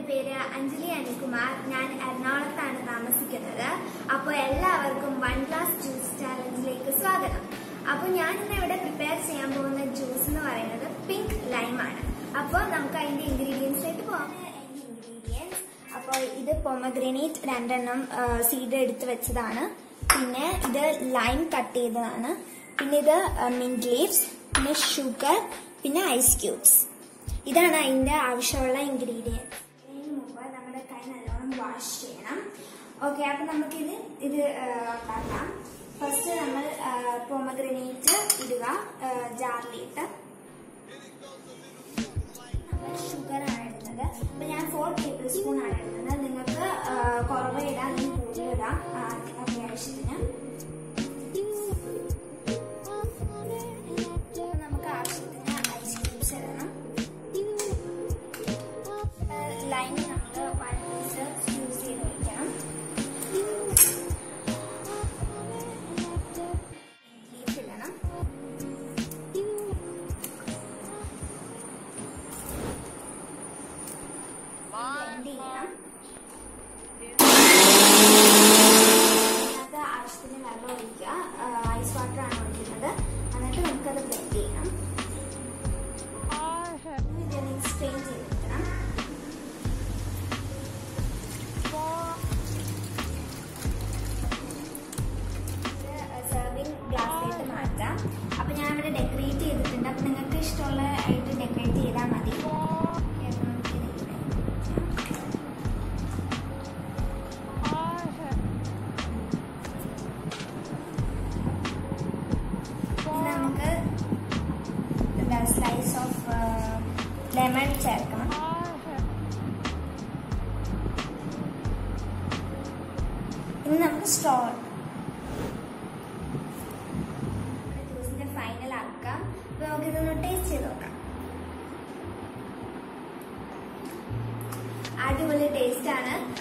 പേര് അഞ്ജലി അനിൽകുമാർ ഞാൻ എറണാകുളത്താണ് താമസിക്കുന്നത് അപ്പോൾ എല്ലാവർക്കും വൺ ഗ്ലാസ് ജ്യൂസ് ചാലഞ്ചിലേക്ക് സ്വാഗതം അപ്പോൾ ഞാൻ ഇന്ന് ഇവിടെ പ്രിപ്പയർ ചെയ്യാൻ പോകുന്ന ജ്യൂസ് എന്ന് പറയുന്നത് പിങ്ക് ലൈം ആണ് അപ്പോൾ നമുക്ക് അതിന്റെ ഇൻഗ്രീഡിയൻസിലേക്ക് പോകാം ഇൻഗ്രീഡിയൻസ് അപ്പോൾ ഇത് പൊമഗ്രനേറ്റ് രണ്ടെണ്ണം സീഡ് എടുത്ത് വെച്ചതാണ് പിന്നെ ഇത് ലൈം കട്ട് ചെയ്തതാണ് പിന്നെ ഇത് മിന്റ് ലീവ്സ് പിന്നെ ഷുഗർ പിന്നെ ഐസ് ക്യൂബ്സ് ഇതാണ് അതിന്റെ ആവശ്യമുള്ള ഇൻഗ്രീഡിയൻസ് ഇതിന് മുമ്പ് നമ്മുടെ കൈ നല്ലോണം വാഷ് ചെയ്യണം ഓക്കെ അപ്പൊ നമുക്കിത് ഇത് ആ, ഉണ്ടാക്കാം ഫസ്റ്റ് നമ്മൾ പൊമഗ്രനേറ്റ് ഇടുക ജാറിലിട്ട് ഷുഗർ ആണ് ഇടുന്നത് അപ്പൊ ഞാൻ ഫോർ ടേബിൾ സ്പൂൺ ആണ് ഇടുന്നത് നിങ്ങൾക്ക് ആ, കുറവ് ഇടാം അല്ലെങ്കിൽ കൂടുതൽ ഇടാം ആ, അത്യാവശ്യത്തിന് അപ്പൊ നമുക്ക് ആവശ്യത്തിന് ഐസ് ക്യൂബ്സ് ഇടണം ലൈൻ നമ്മൾ വൺ പീസ് യൂസ് ചെയ്ത് വയ്ക്കണം ലീഫ് ഇടണം ബ്ലെൻഡ് ചെയ്യണം അതിനകത്ത് ആവശ്യത്തിന് വെള്ളം ഒഴിക്കുക ഐസ് വാട്ടർ ആണ് ഒഴിക്കുന്നത് എന്നിട്ട് നമുക്കത് ബ്ലെൻഡ് ചെയ്യണം ഇത് സ്ട്രെയിൻ ചെയ്തെടുക്കണം സെർവിങ് ഗ്ലാസ്സിലേക്ക് മാറ്റാം അപ്പൊ ഞാൻ ഇവിടെ ഡെക്കറേറ്റ് ചെയ്തിട്ടുണ്ട് അപ്പൊ നിങ്ങൾക്ക് ഇഷ്ടമുള്ള ആയിട്ട് ഡെക്കറേറ്റ് ചെയ്താൽ മതി അപ്പൊ നമുക്കിത് ഇവിടെ വെക്കാം. ഇനി നമുക്ക് എന്താ സ്ലൈസ് ഓഫ് ലെമൺ ചേർക്കണം ഇനി നമുക്ക് സ്ട്രോ ജ്യൂസിന്റെ ഫൈനൽ ആക്കാം അപ്പൊ നമുക്ക് ഇതൊന്ന് ടേസ്റ്റ് ചെയ്ത് നോക്കാം അടിപൊളി ടേസ്റ്റ് ആണ്